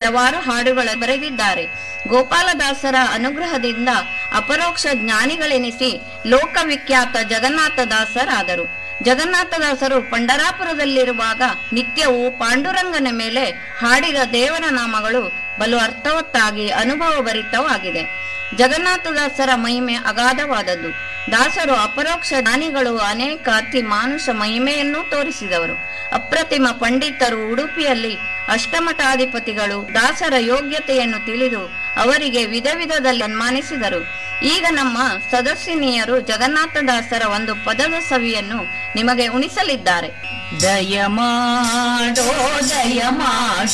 ಹಲವಾರು ಹಾಡುಗಳ ಬರೆದಿದ್ದಾರೆ ಗೋಪಾಲದಾಸರ ಅನುಗ್ರಹದಿಂದ ಅಪರೋಕ್ಷ ಜ್ಞಾನಿಗಳೆನಿಸಿ ಲೋಕವಿಖ್ಯಾತ ಜಗನ್ನಾಥದಾಸರಾದರು ಜಗನ್ನಾಥದಾಸರು ಪಂಡರಾಪುರದಲ್ಲಿರುವಾಗ ನಿತ್ಯವೂ ಪಾಂಡುರಂಗನ ಮೇಲೆ ಹಾಡಿದ ದೇವರ ನಾಮಗಳು ಬಲು ಅರ್ಥವತ್ತಾಗಿ ಅನುಭವಭರಿತವಾಗಿದೆ ಜಗನ್ನಾಥದಾಸರ ಮಹಿಮೆ ಅಗಾಧವಾದದ್ದು ದಾಸರು ಅಪರೋಕ್ಷ ಜ್ಞಾನಿಗಳು ಅನೇಕ ಅತಿ ಮಾನುಷ ಮಹಿಮೆಯನ್ನೂ ತೋರಿಸಿದವರು ಅಪ್ರತಿಮ ಪಂಡಿತರು ಉಡುಪಿಯಲ್ಲಿ ಅಷ್ಟಮಠಾಧಿಪತಿಗಳು ದಾಸರ ಯೋಗ್ಯತೆಯನ್ನು ತಿಳಿದು ಅವರಿಗೆ ವಿಧ ವಿಧದಲ್ಲಿ ಸನ್ಮಾನಿಸಿದರು ಈಗ ನಮ್ಮ ಸದಸ್ಯನಿಯರು ಜಗನ್ನಾಥದಾಸರ ಒಂದು ಪದದ ಸವಿಯನ್ನು ನಿಮಗೆ ಉಣಿಸಲಿದ್ದಾರೆ ದಯ ಮಾಡೋ ದಯ ಮಾಡೋ